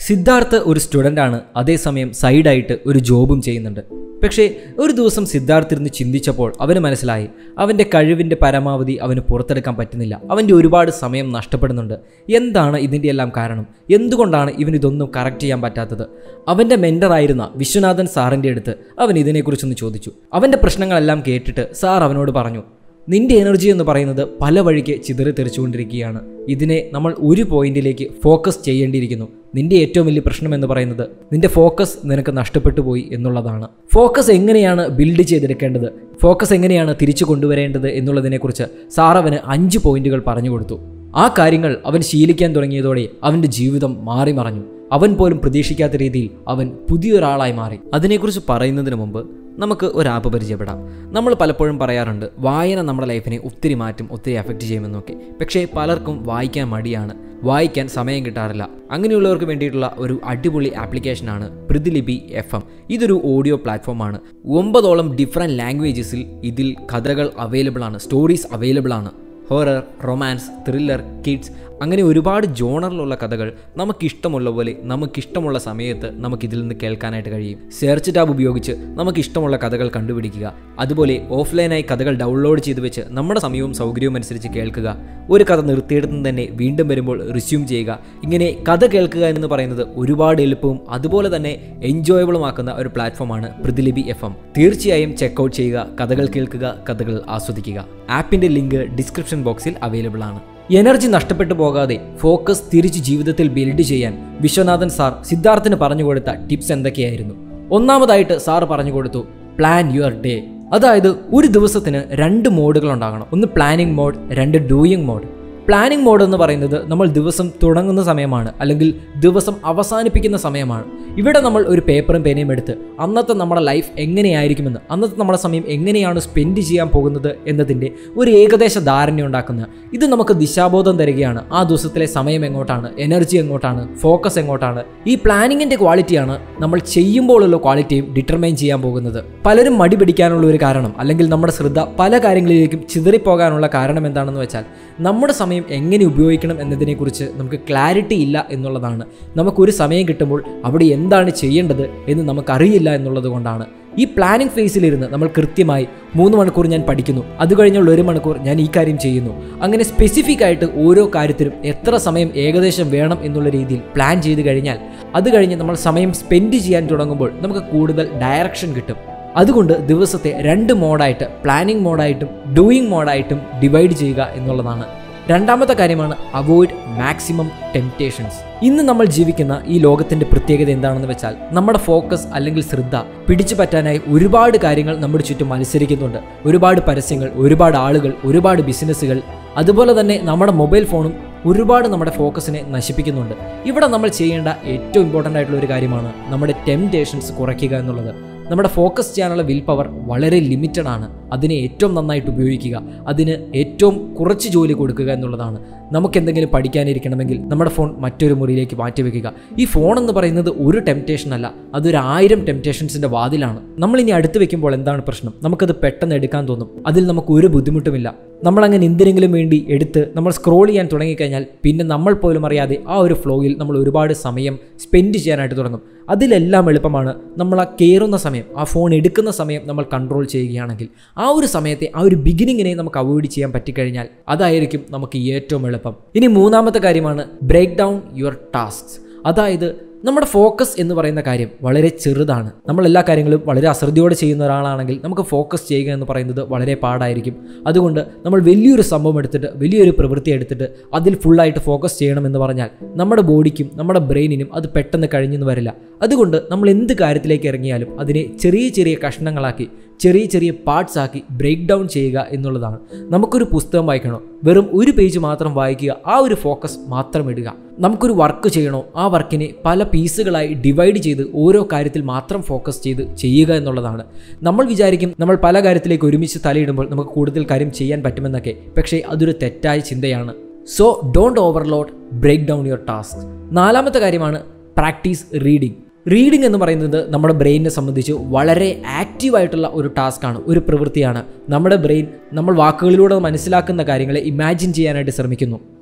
സിദ്ധാർത്ഥ് ഒരു സ്റ്റുഡൻ്റ് ആണ് അതേസമയം സൈഡായിട്ട് ഒരു ജോബും ചെയ്യുന്നുണ്ട് പക്ഷേ ഒരു ദിവസം സിദ്ധാർത്ഥ് ഇരുന്ന് ചിന്തിച്ചപ്പോൾ അവന് മനസ്സിലായി അവൻ്റെ കഴിവിൻ്റെ പരമാവധി അവന് പുറത്തെടുക്കാൻ പറ്റുന്നില്ല അവൻ്റെ ഒരുപാട് സമയം നഷ്ടപ്പെടുന്നുണ്ട് എന്താണ് ഇതിൻ്റെ എല്ലാം കാരണം എന്തുകൊണ്ടാണ് ഇവന് ഇതൊന്നും കറക്റ്റ് ചെയ്യാൻ പറ്റാത്തത് അവൻ്റെ മെൻറ്ററായിരുന്ന വിശ്വനാഥൻ സാറിൻ്റെ അടുത്ത് അവൻ ഇതിനെക്കുറിച്ചൊന്ന് ചോദിച്ചു അവൻ്റെ പ്രശ്നങ്ങളെല്ലാം കേട്ടിട്ട് സാർ അവനോട് പറഞ്ഞു നിന്റെ എനർജി എന്ന് പറയുന്നത് പല വഴിക്ക് ചിതറി തെറിച്ചുകൊണ്ടിരിക്കുകയാണ് ഇതിനെ നമ്മൾ ഒരു പോയിന്റിലേക്ക് ഫോക്കസ് ചെയ്യേണ്ടിയിരിക്കുന്നു നിന്റെ ഏറ്റവും വലിയ പ്രശ്നം എന്ന് പറയുന്നത് നിന്റെ ഫോക്കസ് നിനക്ക് നഷ്ടപ്പെട്ടു പോയി എന്നുള്ളതാണ് ഫോക്കസ് എങ്ങനെയാണ് ബിൽഡ് ചെയ്തെടുക്കേണ്ടത് ഫോക്കസ് എങ്ങനെയാണ് തിരിച്ചു കൊണ്ടുവരേണ്ടത് എന്നുള്ളതിനെക്കുറിച്ച് സാർ അവന് അഞ്ച് പോയിന്റുകൾ പറഞ്ഞു കൊടുത്തു ആ കാര്യങ്ങൾ അവൻ ശീലിക്കാൻ തുടങ്ങിയതോടെ അവൻ്റെ ജീവിതം മാറി മറഞ്ഞു അവൻ പോലും പ്രതീക്ഷിക്കാത്ത രീതിയിൽ അവൻ പുതിയൊരാളായി മാറി അതിനെക്കുറിച്ച് പറയുന്നതിന് മുമ്പ് നമുക്ക് ഒരു ആപ്പ് പരിചയപ്പെടാം നമ്മൾ പലപ്പോഴും പറയാറുണ്ട് വായന നമ്മുടെ ലൈഫിനെ ഒത്തിരി മാറ്റും ഒത്തിരി എഫക്റ്റ് ചെയ്യുമെന്നൊക്കെ പക്ഷേ പലർക്കും വായിക്കാൻ മടിയാണ് വായിക്കാൻ സമയം കിട്ടാറില്ല അങ്ങനെയുള്ളവർക്ക് വേണ്ടിയിട്ടുള്ള ഒരു അടിപൊളി ആപ്ലിക്കേഷനാണ് പ്രതിലിപി എഫ് എം ഇതൊരു ഓഡിയോ പ്ലാറ്റ്ഫോമാണ് ഒമ്പതോളം ഡിഫറെൻറ്റ് ലാംഗ്വേജസിൽ ഇതിൽ കഥകൾ അവൈലബിൾ ആണ് സ്റ്റോറീസ് അവൈലബിൾ ആണ് ഹൊറർ റൊമാൻസ് ത്രില്ലർ കിഡ്സ് അങ്ങനെ ഒരുപാട് ജോണറിലുള്ള കഥകൾ നമുക്കിഷ്ടമുള്ള പോലെ നമുക്കിഷ്ടമുള്ള സമയത്ത് നമുക്കിതിൽ നിന്ന് കേൾക്കാനായിട്ട് കഴിയും സെർച്ച് ടാബ് ഉപയോഗിച്ച് നമുക്കിഷ്ടമുള്ള കഥകൾ കണ്ടുപിടിക്കുക അതുപോലെ ഓഫ്ലൈനായി കഥകൾ ഡൗൺലോഡ് ചെയ്ത് വെച്ച് നമ്മുടെ സമയവും സൗകര്യവും അനുസരിച്ച് കേൾക്കുക ഒരു കഥ നിർത്തിയെടുത്തും തന്നെ വീണ്ടും വരുമ്പോൾ റിസ്യൂം ചെയ്യുക ഇങ്ങനെ കഥ കേൾക്കുക എന്ന് പറയുന്നത് ഒരുപാട് എളുപ്പവും അതുപോലെ തന്നെ എൻജോയബിളുമാക്കുന്ന ഒരു പ്ലാറ്റ്ഫോമാണ് പ്രതിലിപി എഫ് എം തീർച്ചയായും ചെക്കൗട്ട് ചെയ്യുക കഥകൾ കേൾക്കുക കഥകൾ ആസ്വദിക്കുക ആപ്പിന്റെ ലിങ്ക് ഡിസ്ക്രിപ്ഷൻ ബോക്സിൽ അവൈലബിൾ ആണ് എനർജി നഷ്ടപ്പെട്ടു പോകാതെ ഫോക്കസ് തിരിച്ച് ജീവിതത്തിൽ ബിൽഡ് ചെയ്യാൻ വിശ്വനാഥൻ സാർ സിദ്ധാർത്ഥിന് പറഞ്ഞു കൊടുത്ത ടിപ്സ് എന്തൊക്കെയായിരുന്നു ഒന്നാമതായിട്ട് സാർ പറഞ്ഞു കൊടുത്തു പ്ലാൻ യുവർ ഡേ അതായത് ഒരു ദിവസത്തിന് രണ്ട് മോഡുകൾ ഉണ്ടാകണം ഒന്ന് പ്ലാനിങ് മോഡ് രണ്ട് ഡൂയിങ് മോഡ് പ്ലാനിങ് മോഡ് എന്ന് പറയുന്നത് നമ്മൾ ദിവസം തുടങ്ങുന്ന സമയമാണ് അല്ലെങ്കിൽ ദിവസം അവസാനിപ്പിക്കുന്ന സമയമാണ് ഇവിടെ നമ്മൾ ഒരു പേപ്പറും പേനയും എടുത്ത് അന്നത്തെ നമ്മുടെ ലൈഫ് എങ്ങനെയായിരിക്കുമെന്ന് അന്നത്തെ നമ്മുടെ സമയം എങ്ങനെയാണ് സ്പെൻഡ് ചെയ്യാൻ പോകുന്നത് എന്നതിൻ്റെ ഒരു ഏകദേശ ധാരണ ഉണ്ടാക്കുന്ന ഇത് നമുക്ക് ദിശാബോധം തരികയാണ് ആ ദിവസത്തിലെ സമയം എങ്ങോട്ടാണ് എനർജി എങ്ങോട്ടാണ് ഫോക്കസ് എങ്ങോട്ടാണ് ഈ പ്ലാനിങ്ങിൻ്റെ ക്വാളിറ്റിയാണ് നമ്മൾ ചെയ്യുമ്പോഴുള്ള ക്വാളിറ്റിയും ഡിറ്റർമൈൻ ചെയ്യാൻ പോകുന്നത് പലരും മടി പിടിക്കാനുള്ള ഒരു കാരണം അല്ലെങ്കിൽ നമ്മുടെ ശ്രദ്ധ പല കാര്യങ്ങളിലേക്കും ചിതറിപ്പോകാനുള്ള കാരണം എന്താണെന്ന് വെച്ചാൽ നമ്മുടെ സമയം എങ്ങനെ ഉപയോഗിക്കണം എന്നതിനെക്കുറിച്ച് നമുക്ക് ക്ലാരിറ്റി ഇല്ല എന്നുള്ളതാണ് നമുക്കൊരു സമയം കിട്ടുമ്പോൾ അവിടെ എന്താണ് ചെയ്യേണ്ടത് എന്ന് നമുക്കറിയില്ല എന്നുള്ളത് കൊണ്ടാണ് ഈ പ്ലാനിംഗ് ഫേസിലിരുന്ന് നമ്മൾ കൃത്യമായി മൂന്ന് മണിക്കൂർ ഞാൻ പഠിക്കുന്നു അത് കഴിഞ്ഞുള്ള ഒരു മണിക്കൂർ ഞാൻ ഈ കാര്യം ചെയ്യുന്നു അങ്ങനെ സ്പെസിഫിക് ആയിട്ട് ഓരോ കാര്യത്തിനും എത്ര സമയം ഏകദേശം വേണം എന്നുള്ള രീതിയിൽ പ്ലാൻ ചെയ്ത് കഴിഞ്ഞാൽ അത് കഴിഞ്ഞ് നമ്മൾ സമയം സ്പെൻഡ് ചെയ്യാൻ തുടങ്ങുമ്പോൾ നമുക്ക് കൂടുതൽ ഡയറക്ഷൻ കിട്ടും അതുകൊണ്ട് ദിവസത്തെ രണ്ട് മോഡായിട്ട് പ്ലാനിംഗ് മോഡായിട്ടും ഡൂയിങ് മോഡായിട്ടും ഡിവൈഡ് ചെയ്യുക എന്നുള്ളതാണ് രണ്ടാമത്തെ കാര്യമാണ് അവോയ്ഡ് മാക്സിമം ടെംപ്റ്റേഷൻസ് ഇന്ന് നമ്മൾ ജീവിക്കുന്ന ഈ ലോകത്തിന്റെ പ്രത്യേകത എന്താണെന്ന് വെച്ചാൽ നമ്മുടെ ഫോക്കസ് അല്ലെങ്കിൽ ശ്രദ്ധ പിടിച്ചു പറ്റാനായി ഒരുപാട് കാര്യങ്ങൾ നമ്മുടെ ചുറ്റും മത്സരിക്കുന്നുണ്ട് ഒരുപാട് പരസ്യങ്ങൾ ഒരുപാട് ആളുകൾ ഒരുപാട് ബിസിനസ്സുകൾ അതുപോലെ തന്നെ നമ്മുടെ മൊബൈൽ ഫോണും ഒരുപാട് നമ്മുടെ ഫോക്കസിനെ നശിപ്പിക്കുന്നുണ്ട് ഇവിടെ നമ്മൾ ചെയ്യേണ്ട ഏറ്റവും ഇമ്പോർട്ടൻ്റ് ആയിട്ടുള്ള ഒരു കാര്യമാണ് നമ്മുടെ ടെംപ്റ്റേഷൻസ് കുറയ്ക്കുക എന്നുള്ളത് നമ്മുടെ ഫോക്കസ് ചെയ്യാനുള്ള വിൽ പവർ വളരെ ലിമിറ്റഡ് ആണ് അതിനെ ഏറ്റവും നന്നായിട്ട് ഉപയോഗിക്കുക അതിന് ഏറ്റവും കുറച്ച് ജോലി കൊടുക്കുക എന്നുള്ളതാണ് നമുക്ക് എന്തെങ്കിലും പഠിക്കാനിരിക്കണമെങ്കിൽ നമ്മുടെ ഫോൺ മറ്റൊരു മുറിയിലേക്ക് മാറ്റിവെക്കുക ഈ ഫോൺ എന്ന് പറയുന്നത് ഒരു ടെംപ്റ്റേഷൻ അല്ല അതൊരു ആയിരം ടെംപ്റ്റേഷൻസിന്റെ വാതിലാണ് നമ്മൾ ഇനി അടുത്ത് വെക്കുമ്പോൾ എന്താണ് പ്രശ്നം നമുക്കത് പെട്ടെന്ന് എടുക്കാൻ തോന്നും അതിൽ നമുക്ക് ഒരു ബുദ്ധിമുട്ടുമില്ല നമ്മൾ അങ്ങനെ എന്തിനെങ്കിലും വേണ്ടി എടുത്ത് നമ്മൾ സ്ക്രോൾ ചെയ്യാൻ തുടങ്ങിക്കഴിഞ്ഞാൽ പിന്നെ നമ്മൾ പോലും അറിയാതെ ആ ഒരു ഫ്ലോയിൽ നമ്മൾ ഒരുപാട് സമയം സ്പെൻഡ് ചെയ്യാനായിട്ട് തുടങ്ങും അതിലെല്ലാം എളുപ്പമാണ് നമ്മൾ ആ കയറുന്ന സമയം ആ ഫോൺ എടുക്കുന്ന സമയം നമ്മൾ കൺട്രോൾ ചെയ്യുകയാണെങ്കിൽ ആ ഒരു സമയത്തെ ആ ഒരു ബിഗിനിങ്ങിനെ നമുക്ക് അവോയ്ഡ് ചെയ്യാൻ പറ്റിക്കഴിഞ്ഞാൽ അതായിരിക്കും നമുക്ക് ഏറ്റവും എളുപ്പം ഇനി മൂന്നാമത്തെ കാര്യമാണ് ബ്രേക്ക് ഡൗൺ യുവർ ടാസ്ക്സ് അതായത് നമ്മുടെ ഫോക്കസ് എന്ന് പറയുന്ന കാര്യം വളരെ ചെറുതാണ് നമ്മൾ എല്ലാ കാര്യങ്ങളും വളരെ അശ്രദ്ധയോടെ ചെയ്യുന്ന ഒരാളാണെങ്കിൽ നമുക്ക് ഫോക്കസ് ചെയ്യുക എന്ന് പറയുന്നത് വളരെ പാടായിരിക്കും അതുകൊണ്ട് നമ്മൾ വലിയൊരു സംഭവം എടുത്തിട്ട് വലിയൊരു പ്രവൃത്തി എടുത്തിട്ട് അതിൽ ഫുള്ളായിട്ട് ഫോക്കസ് ചെയ്യണമെന്ന് പറഞ്ഞാൽ നമ്മുടെ ബോഡിക്കും നമ്മുടെ ബ്രെയിനിനും അത് പെട്ടെന്ന് കഴിഞ്ഞെന്ന് വരില്ല അതുകൊണ്ട് നമ്മൾ എന്ത് കാര്യത്തിലേക്ക് ഇറങ്ങിയാലും അതിനെ ചെറിയ ചെറിയ കഷ്ണങ്ങളാക്കി ചെറിയ ചെറിയ പാർട്സ് ആക്കി ബ്രേക്ക് ഡൗൺ ചെയ്യുക എന്നുള്ളതാണ് നമുക്കൊരു പുസ്തകം വായിക്കണോ വെറും ഒരു പേജ് മാത്രം വായിക്കുക ആ ഒരു ഫോക്കസ് മാത്രം ഇടുക നമുക്കൊരു വർക്ക് ചെയ്യണോ ആ വർക്കിനെ പല പീസുകളായി ഡിവൈഡ് ചെയ്ത് ഓരോ കാര്യത്തിൽ മാത്രം ഫോക്കസ് ചെയ്ത് ചെയ്യുക എന്നുള്ളതാണ് നമ്മൾ വിചാരിക്കും നമ്മൾ പല കാര്യത്തിലേക്ക് ഒരുമിച്ച് തലയിടുമ്പോൾ നമുക്ക് കൂടുതൽ കാര്യം ചെയ്യാൻ പറ്റുമെന്നൊക്കെ പക്ഷേ അതൊരു തെറ്റായ ചിന്തയാണ് so don't overload break down your task നാലാമത്തെ കാര്യമാണ് പ്രാക്ടീസ് റീഡിംഗ് റീഡിംഗ് എന്ന് പറയുന്നത് നമ്മുടെ ബ്രെയിനിനെ സംബന്ധിച്ച് വളരെ ആക്റ്റീവായിട്ടുള്ള ഒരു ടാസ്ക്കാണ് ഒരു പ്രവൃത്തിയാണ് നമ്മുടെ ബ്രെയിൻ നമ്മൾ വാക്കുകളിലൂടെ മനസ്സിലാക്കുന്ന കാര്യങ്ങളെ ഇമാജിൻ ചെയ്യാനായിട്ട് ശ്രമിക്കുന്നു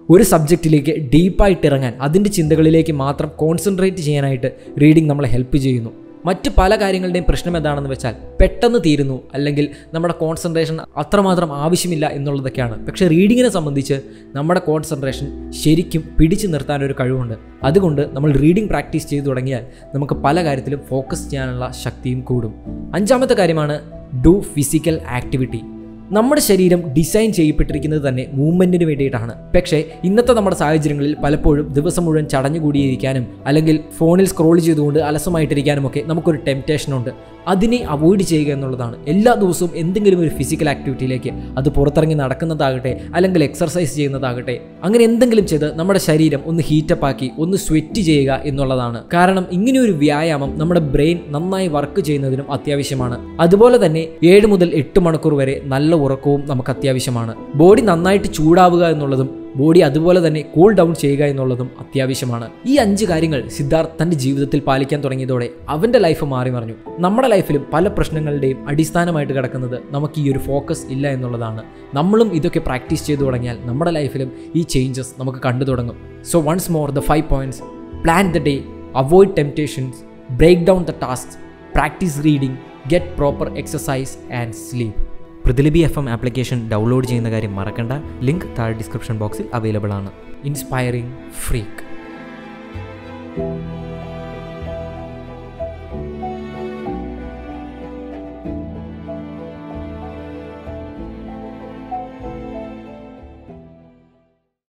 ഒരു സബ്ജക്റ്റിലേക്ക് ഡീപ്പായിട്ട് ഇറങ്ങാൻ അതിൻ്റെ ചിന്തകളിലേക്ക് മാത്രം കോൺസെൻട്രേറ്റ് ചെയ്യാനായിട്ട് റീഡിംഗ് നമ്മളെ ഹെൽപ്പ് ചെയ്യുന്നു മറ്റ് പല കാര്യങ്ങളുടെയും പ്രശ്നം എന്താണെന്ന് വെച്ചാൽ പെട്ടെന്ന് തീരുന്നു അല്ലെങ്കിൽ നമ്മുടെ കോൺസെൻട്രേഷൻ അത്രമാത്രം ആവശ്യമില്ല എന്നുള്ളതൊക്കെയാണ് പക്ഷേ റീഡിങ്ങിനെ സംബന്ധിച്ച് നമ്മുടെ കോൺസെൻട്രേഷൻ ശരിക്കും പിടിച്ചു നിർത്താനൊരു കഴിവുണ്ട് അതുകൊണ്ട് നമ്മൾ റീഡിംഗ് പ്രാക്ടീസ് ചെയ്തു തുടങ്ങിയാൽ നമുക്ക് പല കാര്യത്തിലും ഫോക്കസ് ചെയ്യാനുള്ള ശക്തിയും കൂടും അഞ്ചാമത്തെ കാര്യമാണ് ഡു ഫിസിക്കൽ ആക്ടിവിറ്റി നമ്മുടെ ശരീരം ഡിസൈൻ ചെയ്യപ്പെട്ടിരിക്കുന്നത് തന്നെ മൂവ്മെൻറ്റിന് വേണ്ടിയിട്ടാണ് പക്ഷേ ഇന്നത്തെ നമ്മുടെ സാഹചര്യങ്ങളിൽ പലപ്പോഴും ദിവസം മുഴുവൻ ചടഞ്ഞുകൂടിയിരിക്കാനും അല്ലെങ്കിൽ ഫോണിൽ സ്ക്രോൾ ചെയ്തുകൊണ്ട് അലസമായിട്ടിരിക്കാനും ഒക്കെ നമുക്കൊരു ടെംപ്റ്റേഷൻ ഉണ്ട് അതിനെ അവോയ്ഡ് ചെയ്യുക എന്നുള്ളതാണ് എല്ലാ ദിവസവും എന്തെങ്കിലും ഒരു ഫിസിക്കൽ ആക്ടിവിറ്റിയിലേക്ക് അത് പുറത്തിറങ്ങി നടക്കുന്നതാകട്ടെ അല്ലെങ്കിൽ എക്സർസൈസ് ചെയ്യുന്നതാകട്ടെ അങ്ങനെ എന്തെങ്കിലും ചെയ്ത് നമ്മുടെ ശരീരം ഒന്ന് ഹീറ്റപ്പ് ആക്കി ഒന്ന് സ്വെറ്റ് ചെയ്യുക എന്നുള്ളതാണ് കാരണം ഇങ്ങനെയൊരു വ്യായാമം നമ്മുടെ ബ്രെയിൻ നന്നായി വർക്ക് ചെയ്യുന്നതിനും അത്യാവശ്യമാണ് അതുപോലെ തന്നെ ഏഴ് മുതൽ എട്ട് മണിക്കൂർ വരെ നല്ല ഉറക്കവും നമുക്ക് അത്യാവശ്യമാണ് ബോഡി നന്നായിട്ട് ചൂടാവുക എന്നുള്ളതും ബോഡി അതുപോലെ തന്നെ കൂൾ ഡൗൺ ചെയ്യുക എന്നുള്ളതും അത്യാവശ്യമാണ് ഈ അഞ്ച് കാര്യങ്ങൾ സിദ്ധാർത്ഥ് തൻ്റെ ജീവിതത്തിൽ പാലിക്കാൻ തുടങ്ങിയതോടെ അവൻ്റെ ലൈഫ് മാറി മറിഞ്ഞു നമ്മുടെ ലൈഫിലും പല പ്രശ്നങ്ങളുടെയും അടിസ്ഥാനമായിട്ട് കിടക്കുന്നത് നമുക്ക് ഈ ഒരു ഫോക്കസ് ഇല്ല എന്നുള്ളതാണ് നമ്മളും ഇതൊക്കെ പ്രാക്ടീസ് ചെയ്തു തുടങ്ങിയാൽ നമ്മുടെ ലൈഫിലും ഈ ചേഞ്ചസ് നമുക്ക് കണ്ടു തുടങ്ങും so once more the five points plan the day avoid temptations break down the task practice reading get proper exercise and sleep Pratilipi F M application download ചെയ്യുന്ന കാര്യം മറക്കണ്ട ലിങ്ക് താഴെ ഡിസ്ക്രിപ്ഷൻ ബോക്സിൽ അവൈലബിൾ ആണ് ഇൻസ്പയറിംഗ് ഫ്രീക്ക്